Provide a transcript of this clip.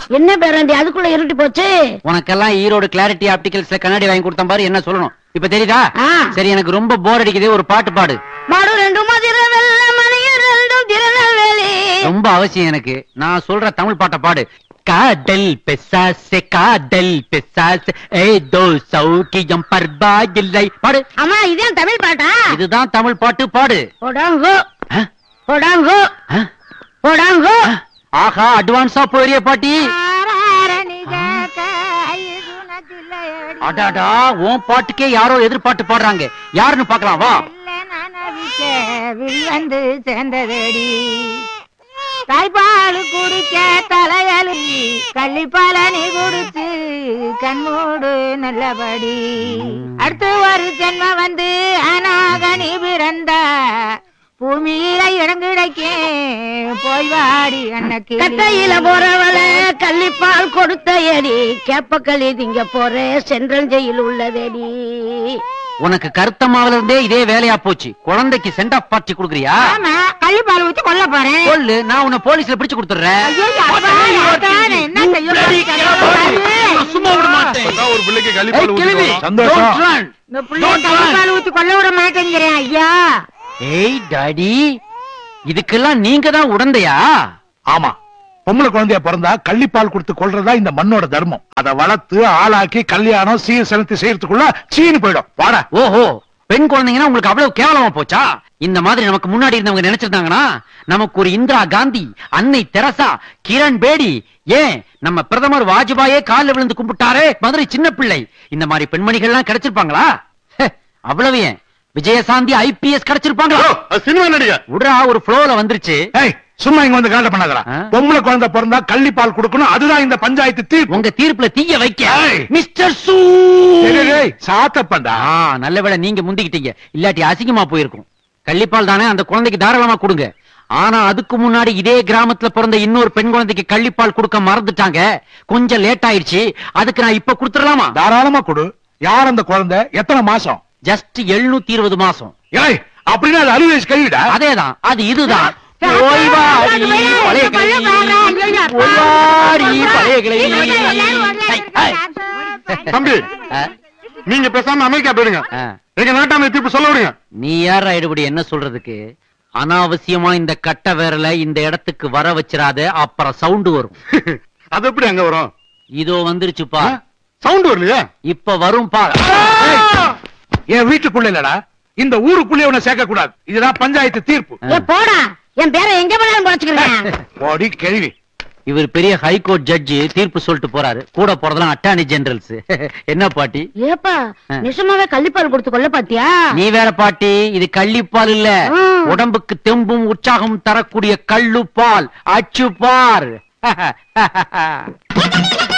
என்ன பேரண்டி அதுக்குள்ள இருட்டி போச்சு உனக்கெல்லாம் ஈரோடு கிளாரிட்டி ஆப்டிகல்ஸ்ல கண்ணாடி வாங்கி கொடுத்தேன் பாரு என்ன சொல்லணும் இப்ப தெரியுதா ஆ. சரி எனக்கு ரொம்ப போர் அடிக்குது ஒரு பாட்டு பாடு மாடு ரெண்டு மதிர வெள்ள மணியர் ரெண்டும் திருநெல்வேலி ரொம்ப அவசியம் எனக்கு நான் சொல்ற தமிழ் பாட்டை பாடு காதல் பெசாசே காதல் பெசாசே ஏதோ சௌக்கியம் பர்பா இல்லை பாடு அம்மா இதான் தமிழ் பாட்டா இதுதான் தமிழ் பாட்டு பாடு போடாங்கோ ஆ? போடாங்கோ ஆ? போடாங்கோ ஆஹா அட்வான்ஸா போறிய பாட்டி அடாடா உன் பாட்டுக்கே யாரோ எதிர்பாட்டு பாடுறாங்க யாருன்னு பாக்கலாம் வா வந்து சேர்ந்ததடி தாய்ப்பால் குடிக்க தலையலி கள்ளிப்பாலனி குடிச்சு கண்மூடு நல்லபடி அடுத்து ஒரு ஜென்மம் வந்து அனாகனி பிறந்த பூமியில இடம் கிடைக்க போய் வாடி அன்னைக்கு கட்டையில போறவள கள்ளிப்பால் கொடுத்த எடி கேப்பக்களி திங்க போற சென்றஞ்சையில் உள்ளதடி உனக்கு கருத்தமாவில இருந்தே இதே வேலையா போச்சு குழந்தைக்கு சென்ட் ஆஃப் பார்ட்டி குடுக்குறியா ஆமா கள்ளிப்பால் ஊத்தி கொல்ல போறேன் சொல்லு நான் உன்னை போலீஸ்ல பிடிச்சு கொடுத்துறேன் என்ன சும்மா விட மாட்டேன் இப்பதான் ஒரு பிள்ளைக்கு ஏய், கழிப்பால் கிழவி, ஊத்தி சந்தோஷம். don't run. இந்த புள்ளைய கள்ளிப்பால் ஊத்தி கொல்ல விட மாட்டேங்கிறேன் ஐயா ஏய் டாடி இதுக்கெல்லாம் நீங்க தான் உடந்தையா ஆமா பொம்பளை குழந்தைய பிறந்தா கள்ளிப்பால் கொடுத்து கொள்றதா இந்த மண்ணோட தர்மம் அத வளர்த்து ஆளாக்கி கல்யாணம் சீர் செலுத்தி செய்யறதுக்குள்ள சீனு போயிடும் வாடா ஓஹோ பெண் குழந்தைங்கன்னா உங்களுக்கு அவ்வளவு கேவலமா போச்சா இந்த மாதிரி நமக்கு முன்னாடி இருந்தவங்க நினைச்சிருந்தாங்கன்னா நமக்கு ஒரு இந்திரா காந்தி அன்னை தெரசா கிரண் பேடி ஏன் நம்ம பிரதமர் வாஜ்பாயே கால்ல விழுந்து கும்பிட்டாரே மதுரை சின்ன பிள்ளை இந்த மாதிரி பெண்மணிகள்லாம் கிடைச்சிருப்பாங்களா ஹே, அவ்வளவு ஏன் விஜயசாந்தி ஐபிஎஸ் கிடைச்சிருப்பாங்களா சினிமா நடிகை விடுறா ஒரு ஃப்ளோல வந்துருச்சு ஏய் சும்மா இங்க வந்து காண்ட பண்ணாதடா ஆ? பொம்பளை குழந்தை பிறந்தா கள்ளிப்பால் கொடுக்கணும் அதுதான் இந்த பஞ்சாயத்து தீர்ப்பு உங்க தீர்ப்புல தீய வைக்க ஏய். மிஸ்டர் சூ டேய், டேய், டேய், சாத்தப்பண்டா ஆ நல்ல வேளை நீங்க முந்திக்கிட்டீங்க இல்லாட்டி அசிங்கமா போயிருக்கும் கள்ளிப்பால் தானே அந்த குழந்தைக்கு தாராளமா கொடுங்க ஆனா அதுக்கு முன்னாடி இதே கிராமத்துல பிறந்த இன்னொரு பெண் குழந்தைக்கு கள்ளிப்பால் கொடுக்க மறந்துட்டாங்க கொஞ்சம் லேட் ஆயிடுச்சு அதுக்கு நான் இப்ப கொடுத்துடலாமா தாராளமா கொடு யார் அந்த குழந்தை எத்தனை மாசம் ஜஸ்ட் எழுநூத்தி இருபது மாசம் ஏய் அப்படின்னா அது அறுபது வயசு கழிவிடா அதேதான் அது இதுதான் ஓய்வாடி பழைய கிளவி ஓய்வாடி பழைய கிளவி ஐ, ஐ. தம்பி ஆ, நீங்க பேசாம அமெரிக்கா போயிடுங்க ஆ. எங்க நாட்டாமை தீர்ப்பு சொல்ல விடுங்க நீ யாரா எடுபடி என்ன சொல்றதுக்கு அனாவசியமா இந்த கட்ட விரல இந்த இடத்துக்கு வர வச்சிராத அப்புறம் சவுண்ட் வரும் அது எப்படி அங்க வரும் இதோ வந்துருச்சுப்பா சவுண்ட் வரலையா இப்ப வரும் பா என் வீட்டுக்குள்ள இல்லடா இந்த ஊருக்குள்ளே உன்னை சேர்க்க கூடாது இதுதான் பஞ்சாயத்து தீர்ப்பு ஏ போடா என் பேரை எங்க போனாலும் குறைச்சுக்கிறேன் ஓடி கேள்வி இவர் பெரிய ஹைகோர்ட் ஜட்ஜி தீர்ப்பு சொல்லிட்டு போறாரு கூட போறதெல்லாம் அட்டார்னி ஜெனரல்ஸ் என்ன பாட்டி ஏப்பா நிஜமாவே கள்ளிப்பால் கொடுத்து கொல்ல பாத்தியா நீ வேற பாட்டி இது கள்ளிப்பால் இல்ல ம். உடம்புக்கு தெம்பும் உற்சாகம் தரக்கூடிய கள்ளுப்பால் அச்சு பார்